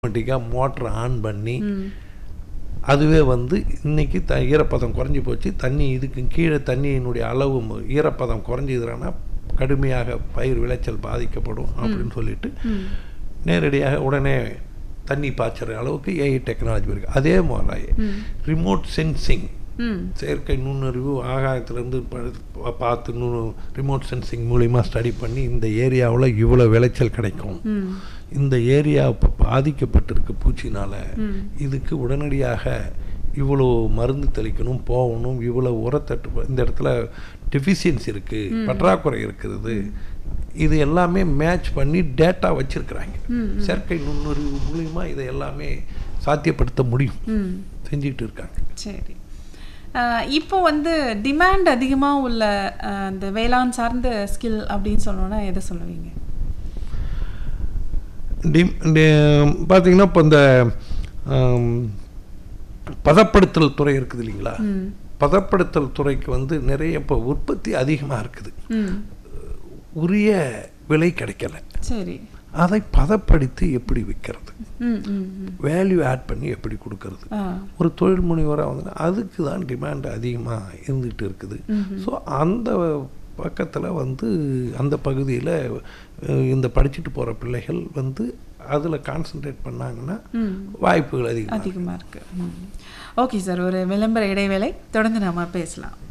ஆட்டோமேட்டிக்காக மோட்டரை ஆன் பண்ணி அதுவே வந்து இன்னைக்கு த ஈரப்பதம் குறைஞ்சி போச்சு தண்ணி இதுக்கு கீழே தண்ணியினுடைய அளவு ம- ஈரப்பதம் குறைஞ்சிதுன்னா கடுமையாக பயிர் விளைச்சல் பாதிக்கப்படும் அப்படின்னு சொல்லிட்டு நேரடியாக உடனே தண்ணி பாய்ச்சுற அளவுக்கு ஏஐ டெக்னாலஜி இருக்குது அதே மாதிரி ரிமோட் சென்சிங் ம் செயற்கை நுண்ணறிவு ஆகாயத்திலேருந்து ப- பார்த்து நு ரிமோட் சென்சிங் மூலிமா ஸ்டடி பண்ணி இந்த ஏரியாவில் இவ்வளோ விளைச்சல் கிடைக்கும் ம் இந்த ஏரியா இப்போ பாதிக்கப்பட்டிருக்கு பூச்சினால ம். இதுக்கு உடனடியாக இவ்வளோ மருந்து தெளிக்கணும் போகணும் இவ்வளோ உரத்தட்டு இந்த இடத்துல டெஃபிஷியன்சி இருக்குது பற்றாக்குறை இருக்கிறது இது எல்லாமே மேட்ச் பண்ணி டேட்டா வச்சிருக்கிறாங்க செயற்கை நுண்ணறிவு மூலிமா இதை எல்லாமே சாத்தியப்படுத்த முடியும் ம் செஞ்சுக்கிட்டு இருக்காங்க சரி அஹ், இப்போ வந்து டிமாண்ட் அதிகமாக உள்ள அஹ், இந்த வேளாண் சார்ந்த ஸ்கில் அப்படின்னு சொல்லணும்னா எதை சொல்லுவீங்க டிம் டி- பார்த்தீங்கன்னா இப்போ இந்த ஆம், பதப்படுத்தல் துறை இருக்குது இல்லைங்களா ம் பதப்படுத்தல் துறைக்கு வந்து நிறைய இப்போ உற்பத்தி அதிகமாக இருக்குது ம் உரிய விலை கிடைக்கல சரி அதை பதப்படுத்தி எப்படி விற்கிறது ம் ம் ம் வேல்யூ ஆட் பண்ணி எப்படி கொடுக்கறது ஆ ஒரு தொழில் முனைவராக வந்து அதுக்கு தான் டிமாண்ட் அதிகமாக இருந்துகிட்டு இருக்குது ஸோ அந்த பக்கத்தில் வந்து அந்த பகுதியில் இந்த படிச்சுட்டு போகிற பிள்ளைகள் வந்து அதில் கான்சென்ட்ரேட் பண்ணாங்கன்னா ம் வாய்ப்புகள் அதிகம் அதிகமாக இருக்கு ம் ஓகே சார் ஒரு விளம்பர இடைவேளை தொடர்ந்து நாம பேசலாம்